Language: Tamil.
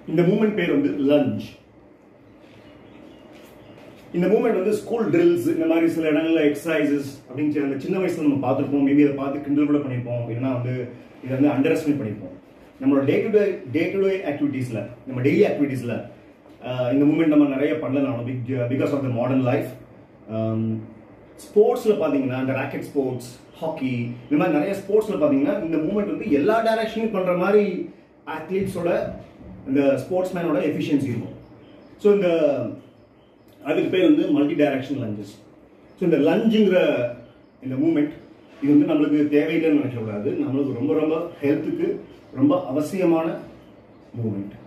இந்த மூமெண்ட் பேர் வந்து லஞ்ச் இந்த மூமெண்ட் வந்து ஸ்கூல் ட்ரில்ஸ் இந்த மாதிரி சில இடங்கள்ல எக்ஸசைசஸ் அப்படின்னு சொல்லி அந்த சின்ன வயசுல நம்ம பார்த்துருப்போம் மேபி அதை பார்த்து கிண்டல் கூட பண்ணியிருப்போம் இல்லைன்னா வந்து இதை வந்து அண்டர் எஸ்டிமேட் பண்ணியிருப்போம் நம்மளோட day to day day to day ஆக்டிவிட்டீஸில் நம்ம டெய்லி ஆக்டிவிட்டீஸில் இந்த மூமெண்ட் நம்ம நிறைய பண்ணலாம் big because of the modern life ஸ்போர்ட்ஸில் பார்த்தீங்கன்னா இந்த ராக்கெட் ஸ்போர்ட்ஸ் ஹாக்கி இந்த மாதிரி நிறைய ஸ்போர்ட்ஸில் பார்த்தீங்கன்னா இந்த மூமெண்ட் வந்து எல்லா டைரக்ஷனும் பண்ணுற மாதிரி அத்லீட்ஸோட இந்த ஸ்போர்ட்ஸ் மேனோட எஃபிஷியன்சி இருக்கும் ஸோ இந்த அதுக்கு பேர் வந்து மல்டி டைரக்ஷன் லஞ்சஸ் ஸோ இந்த லஞ்சுங்கிற இந்த மூமெண்ட் இது வந்து நம்மளுக்கு தேவையில்லைன்னு நினைக்கக்கூடாது நம்மளுக்கு ரொம்ப ரொம்ப ஹெல்த்துக்கு ரொம்ப அவசியமான மூமெண்ட்